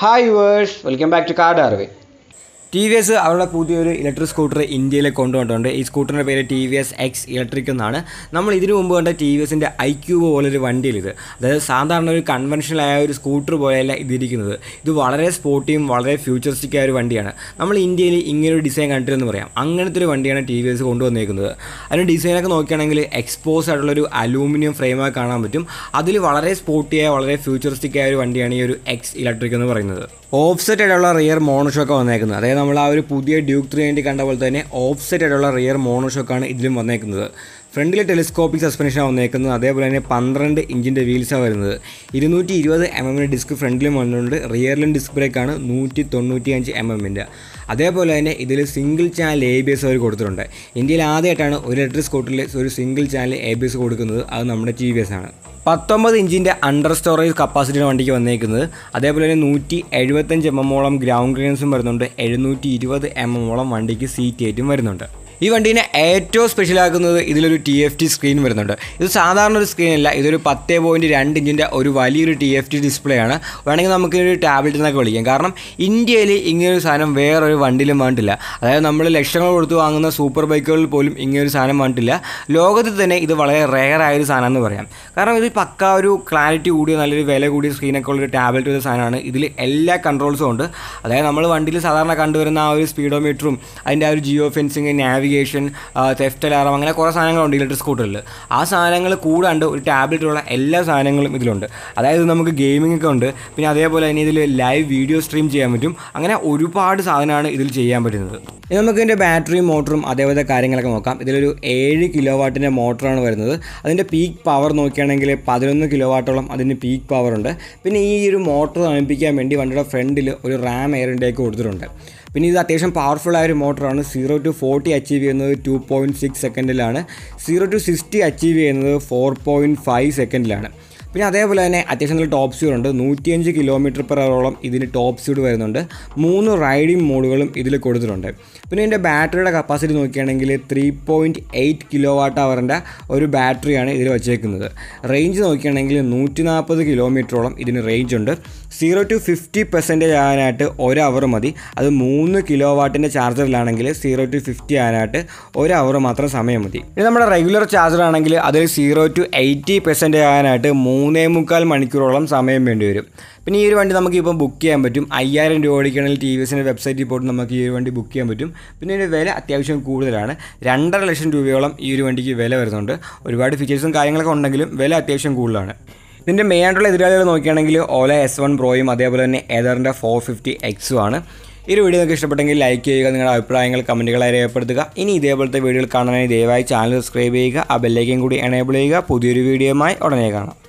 hi വേഴ്സ് welcome back to കാർഡ് അറിവ് ടി വി എസ് അവരുടെ പുതിയൊരു ഇലക്ട്രിക് സ്കൂട്ടർ ഇന്ത്യയിലേക്ക് കൊണ്ടുവന്നിട്ടുണ്ട് ഈ സ്കൂട്ടറിൻ്റെ പേര് T V S X electric എന്നാണ് നമ്മൾ ഇതിനു മുമ്പ് കണ്ട ടി വി എസിൻ്റെ ഐ ക്യൂബ് പോലൊരു വണ്ടിയിൽ ഇത് അതായത് സാധാരണ ഒരു കൺവെൻഷണൽ ആയ ഒരു സ്കൂട്ടർ പോലെയല്ല ഇതിരിക്കുന്നത് ഇത് വളരെ സ്പോർട്ടിയും വളരെ ഫ്യൂച്ചറിസ്റ്റിക് ആയ ഒരു വണ്ടിയാണ് നമ്മൾ ഇന്ത്യയിൽ ഇങ്ങനെ ഒരു ഡിസൈൻ കണ്ടില്ലെന്ന് പറയാം അങ്ങനത്തെ ഒരു വണ്ടിയാണ് ടി വി എസ് കൊണ്ടുവന്നേക്കുന്നത് അതിന് ഡിസൈനൊക്കെ നോക്കുകയാണെങ്കിൽ എക്സ്പോസ് ആയിട്ടുള്ളൊരു അലൂമിനിയം ഫ്രെയിമൊക്കെ കാണാൻ പറ്റും അതിൽ വളരെ സ്പോർട്ടിയായ വളരെ ഫ്യൂച്ചറിസ്റ്റിക് ആയ ഒരു വണ്ടിയാണ് ഈ ഒരു എക്സ് ഇലക്ട്രിക് എന്ന് പറയുന്നത് ഓഫ്സെറ്റ് ആയിട്ടുള്ള റിയർ മോണോഷോക്ക് വന്നേക്കുന്നത് അതായത് നമ്മൾ ആ ഒരു പുതിയ ഡ്യൂക്ക് ത്രീ നയൻറ്റി കണ്ട പോലെ തന്നെ ഓഫ്സെറ്റ് ആയിട്ടുള്ള റിയർ മോണോഷോക്കാണ് ഇതിലും വന്നേക്കുന്നത് ഫ്രണ്ടിൽ ടെലിസ്കോപ്പിക് സസ്പെൻഷനാണ് വന്നേക്കുന്നത് അതേപോലെ തന്നെ പന്ത്രണ്ട് ഇഞ്ചിൻ്റെ വീൽസാണ് വരുന്നത് ഇരുന്നൂറ്റി ഇരുപത് എം എമ്മിൻ്റെ ഡിസ്ക് ഫ്രണ്ടിലും വന്നിട്ടുണ്ട് റിയറിലും ഡിസ്ക് ബ്രേക്കാണ് നൂറ്റി തൊണ്ണൂറ്റി അഞ്ച് എം എമ്മിൻ്റെ അതേപോലെ തന്നെ ഇതിൽ single channel A B S അവർ കൊടുത്തിട്ടുണ്ട് ഇന്ത്യയിൽ ആദ്യമായിട്ടാണ് ഒരു ഇലക്ട്രിക് സ്കൂട്ടറിൽ ഒരു single channel A B S കൊടുക്കുന്നത് അത് നമ്മുടെ ടി വി എസ് ആണ് പത്തൊമ്പത് ഇഞ്ചിൻ്റെ അണ്ടർ സ്റ്റോറേജ് കപ്പാസിറ്റിയാണ് വണ്ടിക്ക് വന്നേക്കുന്നത് അതേപോലെ തന്നെ നൂറ്റി എഴുപത്തഞ്ച് എം എമ്മോളം ഗ്രൗണ്ട് ക്ലിയറൻസും വരുന്നുണ്ട് എഴുന്നൂറ്റി ഇരുപത് എം എമ്മോളം വണ്ടിക്ക് സീറ്റ് ഏറ്റും വരുന്നുണ്ട് ഈ വണ്ടീനെ ഏറ്റവും സ്പെഷ്യലാക്കുന്നത് ഇതിലൊരു ടി എഫ് ടി സ്ക്രീൻ വരുന്നുണ്ട് ഇത് സാധാരണ ഒരു സ്ക്രീൻ അല്ല ഇതൊരു പത്ത് പോയിൻറ്റ് രണ്ട് ഇഞ്ചിൻ്റെ ഒരു വലിയൊരു ടി എഫ് ടി ഡിസ്പ്ലേ ആണ് വേണമെങ്കിൽ നമുക്ക് ഒരു ടാബ്ലറ്റ് എന്നൊക്കെ വിളിക്കാം കാരണം ഇന്ത്യയിൽ ഇങ്ങനൊരു സാധനം വേറൊരു വണ്ടിയിലും വേണ്ടില്ല അതായത് നമ്മൾ ലക്ഷങ്ങൾ കൊടുത്ത് വാങ്ങുന്ന സൂപ്പർ ബൈക്കുകളിൽ പോലും ഇങ്ങനൊരു സാധനം വേണ്ടില്ല ലോകത്തിൽ തന്നെ ഇത് വളരെ റെയർ ആയൊരു സാധനം എന്ന് പറയാം കാരണം ഇത് പക്ക ഒരു ക്ലാരിറ്റി കൂടിയ നല്ലൊരു വില കൂടിയ സ്ക്രീനൊക്കെ ഉള്ളൊരു ടാബ്ലറ്റ് ഒരു സാധനമാണ് ഇതിൽ എല്ലാ കൺട്രോൾസും ഉണ്ട് അതായത് നമ്മൾ വണ്ടിയിൽ സാധാരണ കണ്ടുവരുന്ന ആ ഒരു സ്പീഡോമീറ്ററും അതിൻ്റെ ആ ഒരു geo fencing navigation theft alarm അങ്ങനെ കുറേ സാധനങ്ങളുണ്ട് ഇലക്ട്രിക് സ്കൂട്ടറിൽ ആ സാധനങ്ങൾ കൂടാണ്ട് ഒരു ടാബ്ലറ്റിലുള്ള എല്ലാ സാധനങ്ങളും ഇതിലുണ്ട് അതായത് നമുക്ക് ഗെയിമിംഗ് ഒക്കെ ഉണ്ട് പിന്നെ അതേപോലെ തന്നെ ഇതിൽ ലൈവ് വീഡിയോ സ്ട്രീം ചെയ്യാൻ പറ്റും അങ്ങനെ ഒരുപാട് സാധനമാണ് ഇതിൽ ചെയ്യാൻ പറ്റുന്നത് ഇനി നമുക്ക് ഇതിൻ്റെ ബാറ്ററിയും മോട്ടറും അതേപോലത്തെ കാര്യങ്ങളൊക്കെ നോക്കാം ഇതിലൊരു ഏഴ് കിലോ വാട്ടിൻ്റെ മോട്ടറാണ് വരുന്നത് അതിൻ്റെ പീക്ക് പവർ നോക്കുകയാണെങ്കിൽ പതിനൊന്ന് കിലോ വാട്ടോളം അതിന് പീക്ക് പവർ ഉണ്ട് പിന്നെ ഈ ഒരു മോട്ടർ തണുപ്പിക്കാൻ വേണ്ടി വണ്ടിയുടെ ഫ്രണ്ടിൽ ഒരു റാം എയർ ഇൻടേക്ക് കൊടുത്തിട്ടുണ്ട് പിന്നെ ഇത് അത്യാവശ്യം പവർഫുൾ ആയ ഒരു മോട്ടറാണ് സീറോ ടു ഫോർട്ടി അച്ചീവ് ചെയ്യുന്നത് ടു പോയിൻറ്റ് സിക്സ് സെക്കൻഡിലാണ് സീറോ ടു സിക്സ്റ്റി അച്ചീവ് ചെയ്യുന്നത് ഫോർ പോയിൻറ്റ് ഫൈവ് സെക്കൻഡിലാണ് പിന്നെ അതേപോലെ തന്നെ അത്യാവശ്യം നല്ല ടോപ്പ് സ്പീഡ് ഉണ്ട് നൂറ്റിയഞ്ച് കിലോമീറ്റർ പെർ അവറോളം ഇതിന് ടോപ്പ് സ്പീഡ് വരുന്നുണ്ട് മൂന്ന് റൈഡിംഗ് മോഡുകളും ഇതിൽ കൊടുത്തിട്ടുണ്ട് പിന്നെ ഇതിൻ്റെ ബാറ്ററിയുടെ കപ്പാസിറ്റി നോക്കുകയാണെങ്കിൽ three point eight kilo watt അവറിൻ്റെ ഒരു ബാറ്ററിയാണ് ഇതിൽ വച്ചേക്കുന്നത് റേഞ്ച് നോക്കുകയാണെങ്കിൽ നൂറ്റി നാൽപ്പത് കിലോമീറ്ററോളം ഇതിന് റേഞ്ച് ഉണ്ട് സീറോ ടു ഫിഫ്റ്റി പെർസെൻറ്റേജ് ആകാനായിട്ട് ഒരു അവർ മതി അത് മൂന്ന് കിലോ വാട്ടിൻ്റെ ചാർജറിലാണെങ്കിൽ സീറോ ടു ഫിഫ്റ്റി ആകാനായിട്ട് ഒരു അവർ മാത്രം സമയം മതി ഇനി നമ്മുടെ റെഗുലർ ചാർജർ ആണെങ്കിൽ അതിൽ സീറോ ടു എയ്റ്റി പെർസെൻറ്റേജ് ആകാനായിട്ട് മൂന്നേ മുക്കാൽ മണിക്കൂറോളം സമയം വേണ്ടി വരും പിന്നെ ഈ ഒരു വണ്ടി നമുക്ക് ഇപ്പോൾ ബുക്ക് ചെയ്യാൻ പറ്റും അയ്യായിരം രൂപ ഓടിക്കണമെങ്കിൽ ടി വി എസിൻ്റെ വെബ്സൈറ്റിൽ പോയിട്ട് നമുക്ക് ഈ ഒരു വണ്ടി ബുക്ക് ചെയ്യാൻ പറ്റും പിന്നെ ഇതിൻ്റെ വില അത്യാവശ്യം കൂടുതലാണ് രണ്ടര ലക്ഷം രൂപയോളം ഈ ഒരു വണ്ടിക്ക് വില വരുന്നുണ്ട് ഒരുപാട് ഫീച്ചേഴ്സും കാര്യങ്ങളൊക്കെ ഉണ്ടെങ്കിലും വില അത്യാവശ്യം കൂടുതലാണ് ഇതിൻ്റെ മെയിൻ ആയിട്ടുള്ള എതിരാളികൾ നോക്കുകയാണെങ്കിൽ ഓല എസ് വൺ പ്രോയും അതേപോലെ തന്നെ ഏതറിൻ്റെ ഫോർ ഫിഫ്റ്റി എക്സും ആണ് ഈ ഒരു വീഡിയോ നിങ്ങൾക്ക് ഇഷ്ടപ്പെട്ടെങ്കിൽ ലൈക്ക് ചെയ്യുക നിങ്ങളുടെ അഭിപ്രായങ്ങൾ കമൻറ്റുകളായി രേഖപ്പെടുത്തുക ഇനി ഇതേപോലത്തെ വീഡിയോകൾ കാണാനായി ദയവായി ചാനൽ സബ്സ്ക്രൈബ് ചെയ്യുക ആ ബെല്ലൈക്കൻ കൂടി എനേബിൾ ചെയ്യുക പുതിയൊരു വീഡിയോയുമായി ഉടനെ കാണാം